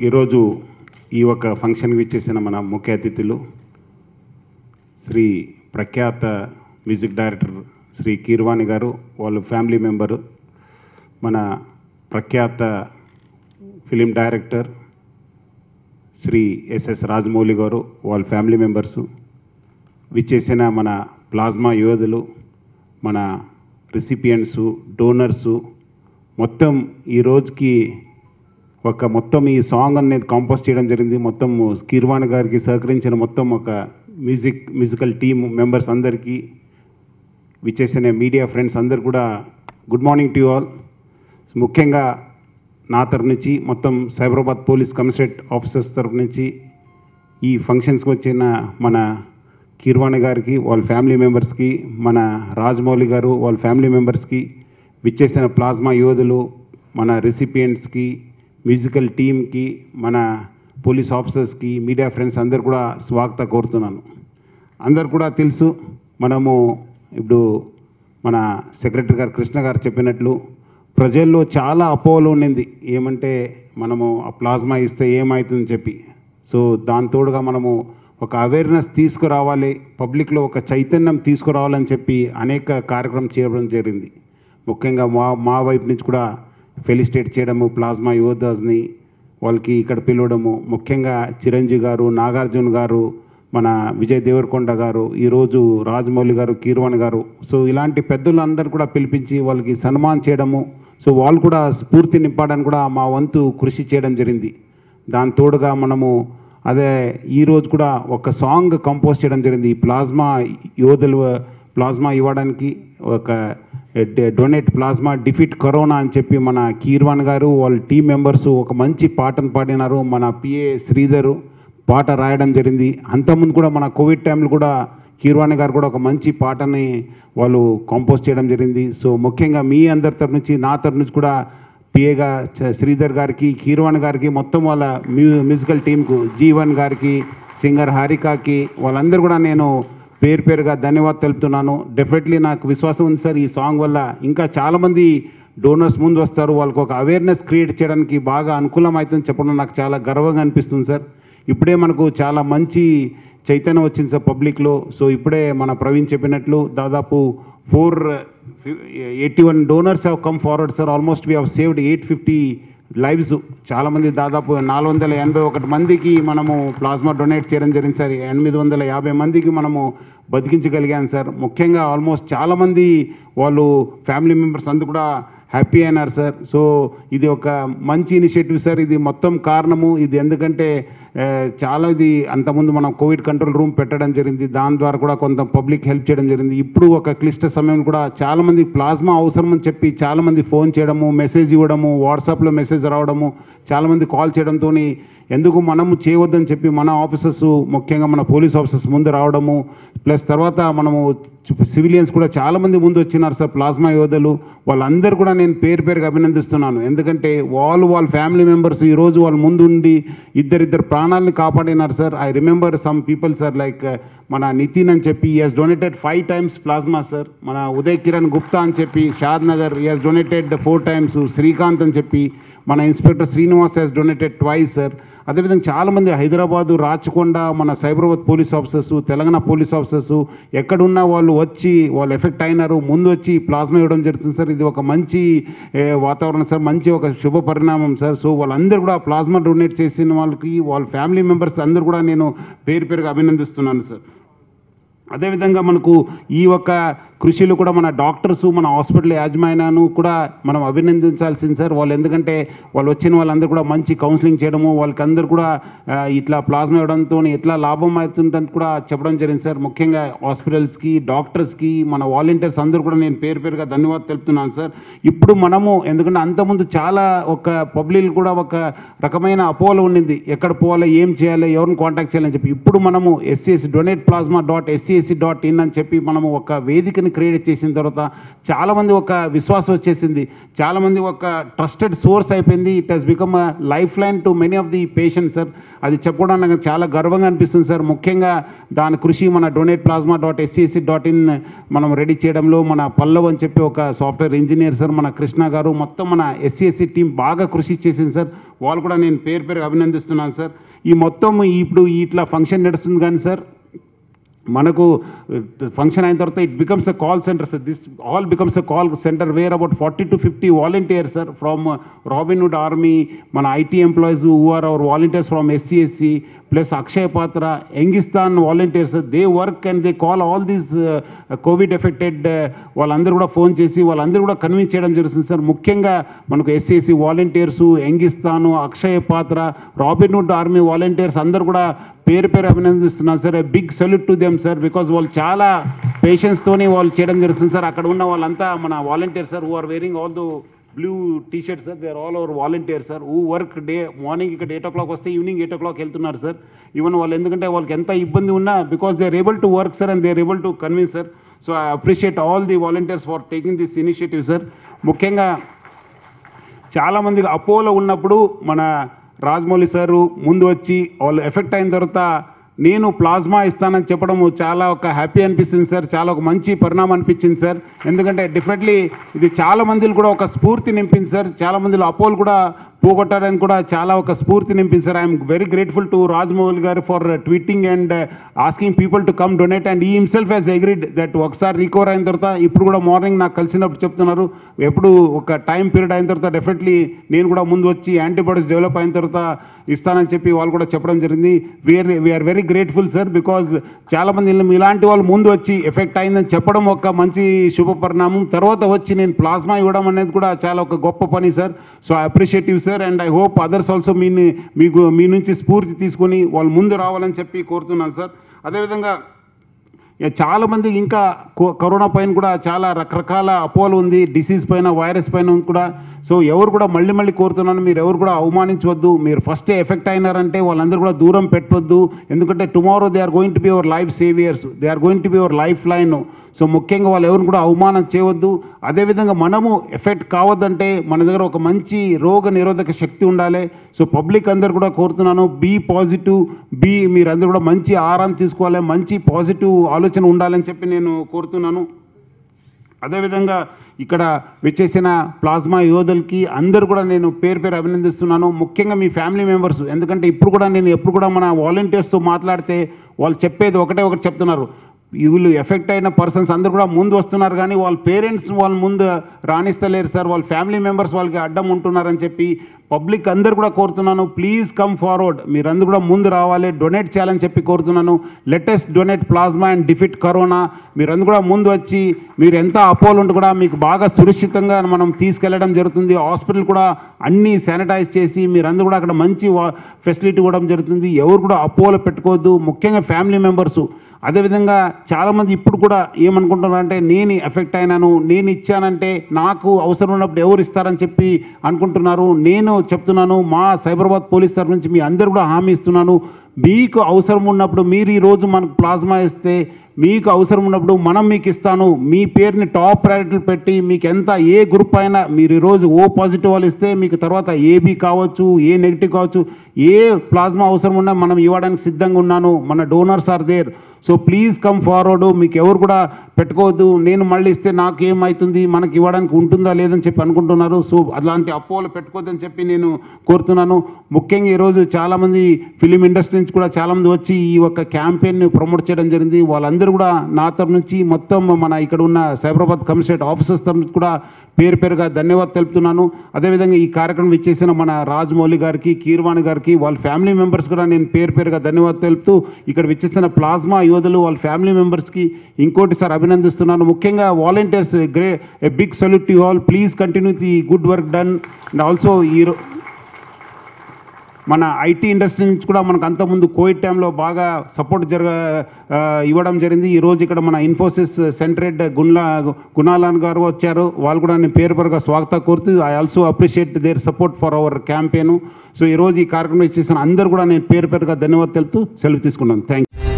ఈరోజు ఈ ఒక ఫంక్షన్కి ఇచ్చేసిన మన ముఖ్య అతిథులు శ్రీ ప్రఖ్యాత మ్యూజిక్ డైరెక్టర్ శ్రీ కీర్వాణి గారు వాళ్ళ ఫ్యామిలీ మెంబరు మన ప్రఖ్యాత film director Shri SS Rajamouli గారు వాళ్ళ ఫ్యామిలీ మెంబర్సు విచ్చేసిన మన ప్లాజ్మా యోధులు మన రిసిపియంట్సు డోనర్సు మొత్తం ఈ రోజుకి ఒక మొత్తం ఈ సాంగ్ అనేది కంపోజ్ చేయడం జరిగింది మొత్తం కీర్వాణి గారికి సహకరించిన మొత్తం ఒక మ్యూజిక్ మ్యూజికల్ టీమ్ మెంబర్స్ అందరికీ విచ్చేసిన మీడియా ఫ్రెండ్స్ అందరు కూడా గుడ్ మార్నింగ్ టు ఆల్ ముఖ్యంగా నా తరఫు నుంచి మొత్తం సైబరాబాద్ పోలీస్ కమిషనరేట్ ఆఫీసర్స్ తరఫు నుంచి ఈ ఫంక్షన్స్కి వచ్చిన మన కీర్వాణి గారికి వాళ్ళ ఫ్యామిలీ మెంబర్స్కి మన రాజమౌళి గారు వాళ్ళ ఫ్యామిలీ మెంబర్స్కి విచ్చేసిన ప్లాజ్మా యోధులు మన రెసిపియంట్స్కి మ్యూజికల్ టీమ్కి మన పోలీస్ ఆఫీసర్స్కి మీడియా ఫ్రెండ్స్ అందరు కూడా స్వాగత కోరుతున్నాను అందరు కూడా తెలుసు మనము ఇప్పుడు మన సెక్రటరీ గారు కృష్ణ గారు చెప్పినట్లు ప్రజల్లో చాలా అపోహలు ఉండింది ఏమంటే మనము ఆ ప్లాజ్మా ఇస్తే ఏమవుతుందని చెప్పి సో దాని తోడుగా మనము ఒక అవేర్నెస్ తీసుకురావాలి పబ్లిక్లో ఒక చైతన్యం తీసుకురావాలని చెప్పి అనేక కార్యక్రమం చేయడం జరిగింది ముఖ్యంగా మా మా వైపు నుంచి కూడా ఫెలిసిటేట్ చేయడము ప్లాజ్మా యోధాస్ని వాళ్ళకి ఇక్కడ పిలవడము ముఖ్యంగా చిరంజీవి గారు నాగార్జున గారు మన విజయ్ దేవరకొండ గారు ఈరోజు రాజమౌళి గారు కీర్వాణి గారు సో ఇలాంటి పెద్దలందరూ కూడా పిలిపించి వాళ్ళకి సన్మానం చేయడము సో వాళ్ళు కూడా స్ఫూర్తి నింపడానికి కూడా మా వంతు కృషి చేయడం జరిగింది దాని తోడుగా మనము అదే ఈరోజు కూడా ఒక సాంగ్ కంపోజ్ చేయడం జరిగింది ఈ ప్లాజ్మా యోధులు ప్లాజ్మా ఇవ్వడానికి ఒక డొనేట్ ప్లాజ్మా డిఫిట్ కరోనా అని చెప్పి మన కీర్వాన్ గారు వాళ్ళ టీం మెంబర్స్ ఒక మంచి పాటను పాడినారు మన పిఏ శ్రీధరు పాట రాయడం జరిగింది అంతకుముందు కూడా మన కోవిడ్ టైంలో కూడా కీర్వాణి గారు కూడా ఒక మంచి పాటని వాళ్ళు కంపోజ్ చేయడం జరిగింది సో ముఖ్యంగా మీ అందరి తరఫు నుంచి నా తరఫు నుంచి కూడా పిఏగా చ- శ్రీధర్ గారికి కీర్వాణి గారికి మొత్తం వాళ్ళ మ్యూ మ్యూజికల్ టీంకు జీవన్ గారికి సింగర్ హారికాకి వాళ్ళందరూ కూడా నేను పేరు పేరుగా ధన్యవాదాలు తెలుపుతున్నాను డెఫినెట్లీ నాకు విశ్వాసం ఉంది సార్ ఈ సాంగ్ వల్ల ఇంకా చాలామంది డోనర్స్ ముందు వస్తారు వాళ్ళకు ఒక అవేర్నెస్ క్రియేట్ చేయడానికి బాగా అనుకూలం అవుతుందని చెప్పడం నాకు చాలా గర్వంగా అనిపిస్తుంది సార్ ఇప్పుడే మనకు చాలా మంచి చైతన్యం వచ్చింది సార్ పబ్లిక్లో సో ఇప్పుడే మన ప్రవీణ్ చెప్పినట్లు దాదాపు four eighty one donors have come forward sir almost we have saved eight fifty lives చాలామంది దాదాపు నాలుగు వందల ఎనభై ఒకటి మందికి మనము ప్లాస్మా డొనేట్ చేయడం జరిగింది సార్ ఎనిమిది వందల యాభై మందికి మనము బతికించగలిగాం సార్ ముఖ్యంగా ఆల్మోస్ట్ చాలామంది వాళ్ళు ఫ్యామిలీ మెంబర్స్ అందరూ కూడా హ్యాపీ అయినారు సార్ సో ఇది ఒక మంచి ఇనిషియేటివ్ సార్ ఇది మొత్తం కారణము ఇది ఎందుకంటే ఆ, చాలా ఇది అంతకుముందు మనం కోవిడ్ కంట్రోల్ రూమ్ పెట్టడం జరిగింది దాని ద్వారా కూడా కొంత పబ్లిక్ హెల్ప్ చేయడం జరిగింది ఇప్పుడు ఒక క్లిష్ట సమయం కూడా చాలామంది ప్లాస్మా అవసరం అని చెప్పి చాలామంది ఫోన్ చేయడము మెసేజ్ ఇవ్వడము వాట్సాప్లో మెసేజ్ రావడము చాలామంది కాల్ చేయడంతో ఎందుకు మనము చేయవద్దని చెప్పి మన ఆఫీసర్స్ ముఖ్యంగా మన పోలీస్ ఆఫీసర్స్ ముందు రావడము ప్లస్ తర్వాత మనము సివిలియన్స్ కూడా చాలామంది ముందు వచ్చినారు సార్ ప్లాస్మా యోధులు వాళ్ళందరూ కూడా నేను పేరు పేరుగా అభినందిస్తున్నాను ఎందుకంటే వాళ్ళు వాళ్ళ ఫ్యామిలీ మెంబర్స్ ఈరోజు వాళ్ళ ముందు ఉండి ఇద్దరిద్దరు ప్రాణాలని కాపాడినారు sir I remember some people sir like మన నితిన్ అని చెప్పి he's donated five times plasma sir మన ఉదయ్ కిరణ్ గుప్తా అని చెప్పి Shadnagar he's donated four times Srikanth అని చెప్పి మన inspector Srinivas he's donated twice sir అదేవిధంగా చాలామంది హైదరాబాదు రాచకొండ మన Cyberabad police officers Telangana police officers ఎక్కడున్నా వాళ్ళు వచ్చి వాళ్ళు ఎఫెక్ట్ అయినారు ముందు వచ్చి ప్లాస్మా ఇవ్వడం జరుగుతుంది సార్ ఇది ఒక మంచి ఏ, వాతావరణం సార్ మంచి ఒక శుభ పరిణామం సార్ సో వాళ్ళందరూ కూడా ప్లాస్మా డొనేట్ చేసిన వాళ్ళకి వాళ్ళ ఫ్యామిలీ మెంబర్స్ అందరూ కూడా నేను పేరు పేరుగా అభినందిస్తున్నాను సార్ అదేవిధంగా మనకు ఈ యొక్క కృషిలో కూడా మన డాక్టర్స్ మన హాస్పిటల్ యాజమాన్యాన్ని కూడా మనం అభినందించాల్సింది సార్ వాళ్ళు ఎందుకంటే వాళ్ళు వచ్చిన వాళ్ళందరూ కూడా మంచి కౌన్సిలింగ్ చేయడము వాళ్ళకి అందరూ కూడా ఆ, ఇట్లా ప్లాస్మా ఇవ్వడంతో ఎట్లా లాభం అవుతుందని కూడా చెప్పడం జరిగింది సార్ ముఖ్యంగా హాస్పిటల్స్కి డాక్టర్స్కి మన వాలంటీర్స్ అందరూ కూడా నేను పేరు పేరుగా ధన్యవాదాలు తెలుపుతున్నాను సార్ ఇప్పుడు మనము ఎందుకంటే అంతకుముందు చాలా ఒక పబ్లిక్ కూడా ఒక రకమైన అపోలో ఉండింది ఎక్కడ పోవాలి ఏం చేయాలి ఎవరిని కాంటాక్ట్ చేయాలని చెప్పి ఇప్పుడు మనము SCSC donate plasma dot SCSC dot in అని చెప్పి మనము ఒక వేదికని క్రియేట్ చేసిన తర్వాత చాలామంది ఒక విశ్వాసం వచ్చేసింది చాలామంది ఒక ట్రస్టెడ్ సోర్స్ అయిపోయింది it has become a lifeline to many of the patients sir అది చెప్పుకోవడానికి నాకు చాలా గర్వంగా అనిపిస్తుంది సార్ ముఖ్యంగా దాని కృషి మన donate plasma dot SCSC dot in మనం రెడీ చేయడంలో మన పల్లవ్ అని చెప్పి ఒక సాఫ్ట్వేర్ ఇంజనీర్ సార్ మన కృష్ణ గారు మొత్తం మన ఎస్సీఎస్సీ టీం బాగా కృషి చేసింది సార్ వాళ్ళు కూడా నేను పేరు పేరు అభినందిస్తున్నాను సార్ ఈ మొత్తం ఇప్పుడు ఇట్లా ఫంక్షన్ నడుస్తుంది కానీ సార్ మనకు ఫంక్షన్ అయిన తర్వాత it becomes a call centre sir this all becomes a call centre where about forty to fifty volunteers sir from Robin Hood army మన IT employees who are our volunteers from SCSC plus Akshaya Patra ఎంగిస్తాన్ volunteers they work and they call all these covid affected వాళ్ళందరూ కూడా phone చేసి వాళ్ళందరూ కూడా convince చేయడం జరుగుతుంది sir ముఖ్యంగా మనకు ఎస్సీఎస్సి వాలంటీర్స్ ఎంగిస్తాను అక్షయ పాత్ర రాబిన్వుడ్ ఆర్మీ వాలంటీర్స్ అందరూ కూడా పేరు పేరు అభినందిస్తున్నాను sir big salute to them sir because వాళ్ళు చాలా పేషెన్స్తోనే వాళ్ళు చేయడం జరుగుతుంది సార్ అక్కడ ఉన్న వాళ్ళంతా మన volunteer sir who are wearing all those blue T shirt sir they are all our volunteer sir who work day morning ఇక్కడ ఎయిట్ ఓ క్లాక్ వస్తే ఈవినింగ్ ఎయిట్ ఓ క్లాక్ వెళ్తున్నారు సార్ ఈవెన్ వాళ్ళు ఎందుకంటే వాళ్ళకి ఎంత ఇబ్బంది ఉన్నా because they are able to work sir and they are able to convince sir so I appreciate all the volunteers for taking this initiative sir ముఖ్యంగా చాలామందికి Apollo ఉన్నప్పుడు మన రాజమౌళి సారు ముందు వచ్చి వాళ్ళు ఎఫెక్ట్ అయిన తర్వాత నేను ప్లాస్మా ఇస్తానని చెప్పడం చాలా ఒక హ్యాపీ అనిపిస్తుంది సార్ చాలా ఒక మంచి పరిణామం అనిపించింది సార్ ఎందుకంటే డెఫినెట్లీ ఇది చాలా మందిలో కూడా ఒక స్ఫూర్తి నింపింది సార్ చాలా మందిలో అపోలు కూడా పోగొట్టాడని కూడా చాలా ఒక స్ఫూర్తి నింపింది sir I'm very grateful to Rajamouli garu for tweeting and asking people to come donate and he himself has agreed that ఒకసారి రికవర్ అయిన తర్వాత ఇప్పుడు కూడా మార్నింగ్ నాకు కలిసినప్పుడు చెప్తున్నారు ఎప్పుడు ఒక టైం పీరియడ్ అయిన తర్వాత డెఫినెట్లీ నేను కూడా ముందు వచ్చి యాంటీబాడీస్ డెవలప్ అయిన తర్వాత ఇస్తానని చెప్పి వాళ్ళు కూడా చెప్పడం జరిగింది we are we are very grateful sir because చాలామంది ఇళ్ళ- ఇలాంటి వాళ్ళు ముందు వచ్చి ఎఫెక్ట్ అయిందని చెప్పడం ఒక మంచి శుభ పరిణామం తర్వాత వచ్చి నేను ప్లాస్మా ఇవ్వడం అనేది కూడా చాలా ఒక గొప్ప పని sir so I appreciative sir and I hope others also మీ మీకు మీ నుంచి స్ఫూర్తి తీసుకొని వాళ్ళు ముందు రావాలని చెప్పి కోరుతున్నాను సార్ అదేవిధంగా ఇక చాలా మంది ఇంకా కో- కరోనా పైన కూడా చాలా రకరకాల అపోలు ఉంది డిసీజ్ పైన వైరస్ పైన కూడా సో ఎవరు కూడా మళ్ళీ మళ్ళీ కోరుతున్నాను మీరు ఎవరు కూడా అవమానించవద్దు మీరు ఫస్ట్ ఎఫెక్ట్ అయినారంటే వాళ్ళందరూ కూడా దూరం పెట్టవద్దు ఎందుకంటే tomorrow they are going to be our life saviours they are going to be our lifeline so ముఖ్యంగా వాళ్ళు ఎవరు కూడా అవమానం చేయవద్దు అదేవిధంగా మనము ఎఫెక్ట్ కావద్దంటే మన దగ్గర ఒక మంచి రోగ నిరోధక శక్తి ఉండాలి సో పబ్లిక్ అందరు కూడా కోరుతున్నాను బీ పాజిటివ్ బీ మీరందరూ కూడా మంచి ఆరాం తీసుకోవాలి మంచి పాజిటివ్ ఆలోచన ఉండాలని చెప్పి నేను కోరుతున్నాను అదేవిధంగా ఇక్కడ వచ్చేసిన ప్లాస్మా యోధులకి అందరూ కూడా నేను పేరు పేరు అభినందిస్తున్నాను ముఖ్యంగా మీ ఫ్యామిలీ మెంబర్స్ ఎందుకంటే ఇప్పుడు కూడా నేను ఎప్పుడు కూడా మన వాలంటీర్స్తో మాట్లాడితే వాళ్ళు చెప్పేది ఒకటే ఒకటి చెప్తున్నారు వీళ్ళు ఎఫెక్ట్ అయిన పర్సన్స్ అందరూ కూడా ముందు వస్తున్నారు కానీ వాళ్ళ పేరెంట్స్ వాళ్ళ ముందు రాణిస్తలేరు సార్ వాళ్ళ ఫ్యామిలీ మెంబర్స్ వాళ్ళకి అడ్డం ఉంటున్నారని చెప్పి పబ్లిక్ అందరు కూడా కోరుతున్నాను ప్లీజ్ కమ్ ఫార్వర్డ్ మీరందరూ కూడా ముందు రావాలి డొనేట్ చేయాలని చెప్పి కోరుతున్నాను let's donate plasma and defeat corona మీరందరూ కూడా ముందు వచ్చి మీరు ఎంత అపోలో ఉంటే కూడా మీకు బాగా సురక్షితంగా మనం తీసుకెళ్లడం జరుగుతుంది హాస్పిటల్ కూడా అన్నీ శానిటైజ్ చేసి మీరందరూ కూడా అక్కడ మంచి ఫెసిలిటీ ఇవ్వడం జరుగుతుంది ఎవరు కూడా అపోలో పెట్టుకోవద్దు ముఖ్యంగా ఫ్యామిలీ మెంబర్సు అదేవిధంగా చాలామంది ఇప్పుడు కూడా ఏమనుకుంటున్నారంటే నేను ఎఫెక్ట్ అయినాను నేను ఇచ్చానంటే నాకు అవసరం ఉన్నప్పుడు ఎవరు ఇస్తారని చెప్పి అనుకుంటున్నారు నేను చెప్తున్నాను మా సైబరాబాద్ పోలీస్ తరఫు నుంచి మీ అందరు కూడా హామీ ఇస్తున్నాను మీకు అవసరం ఉన్నప్పుడు మీరు ఈరోజు మనకు ప్లాస్మా ఇస్తే మీకు అవసరం ఉన్నప్పుడు మనం మీకు ఇస్తాను మీ పేరుని టాప్ ప్రయారిటీలు పెట్టి మీకు ఎంత ఏ గ్రూప్ అయినా మీరు ఈరోజు ఓ పాజిటివ్ వాళ్ళు ఇస్తే మీకు తర్వాత ఏబీ కావచ్చు ఏ నెగిటివ్ కావచ్చు ఏ ప్లాస్మా అవసరం ఉన్నా మనం ఇవ్వడానికి సిద్ధంగా ఉన్నాను మన donors are there so please come forward మీకు ఎవరు కూడా పెట్టుకోవద్దు నేను మళ్ళీ ఇస్తే నాకు ఏమవుతుంది మనకి ఇవ్వడానికి ఉంటుందా లేదని చెప్పి అనుకుంటున్నారు సో అలాంటి అపోహలు పెట్టుకోవద్దని చెప్పి నేను కోరుతున్నాను ముఖ్యంగా ఈరోజు చాలామంది ఫిలిం ఇండస్ట్రీ నుంచి కూడా చాలామంది వచ్చి ఈ యొక్క క్యాంపెయిన్ని ప్రమోట్ చేయడం జరిగింది వాళ్ళందరూ కూడా నా తరఫు నుంచి మొత్తం మన ఇక్కడ ఉన్న సైబరాబాద్ కమిషనరేట్ ఆఫీసర్స్ తరఫు నుంచి కూడా పేరు పేరుగా ధన్యవాదాలు తెలుపుతున్నాను అదేవిధంగా ఈ కార్యక్రమం ఇచ్చేసిన మన రాజమౌళి గారికి కీర్వాణి గారికి వాళ్ళ ఫ్యామిలీ మెంబర్స్ కూడా నేను పేరు పేరుగా ధన్యవాదాలు తెలుపుతూ ఇక్కడ విచ్చేసిన ప్లాస్మా యోధులు వాళ్ళ ఫ్యామిలీ మెంబర్స్కి ఇంకోటి సార్ అభినందిస్తున్నాను ముఖ్యంగా volunteers great a big salute you all please continue the good work done and also ఈ మన ఐటీ ఇండస్ట్రీ నుంచి కూడా మనకు అంతకుముందు కోవిడ్ టైంలో బాగా సపోర్ట్ జరగ ఆ, ఇవ్వడం జరిగింది ఈరోజు ఇక్కడ మన ఇన్ఫోసిస్ సెంట్రేట్ గున్లా గుణాలాన్ గారు వచ్చారు వాళ్ళు కూడా నేను పేరు పేరుగా స్వాగతం కోరుతూ I also appreciate their support for our campaign so ఈరోజు ఈ కార్యక్రమం ఇచ్చేసిన అందరూ కూడా నేను పేరు పేరుగా ధన్యవాదాలు తెలుపుతూ సెలవు తీసుకున్నాను థ్యాంక్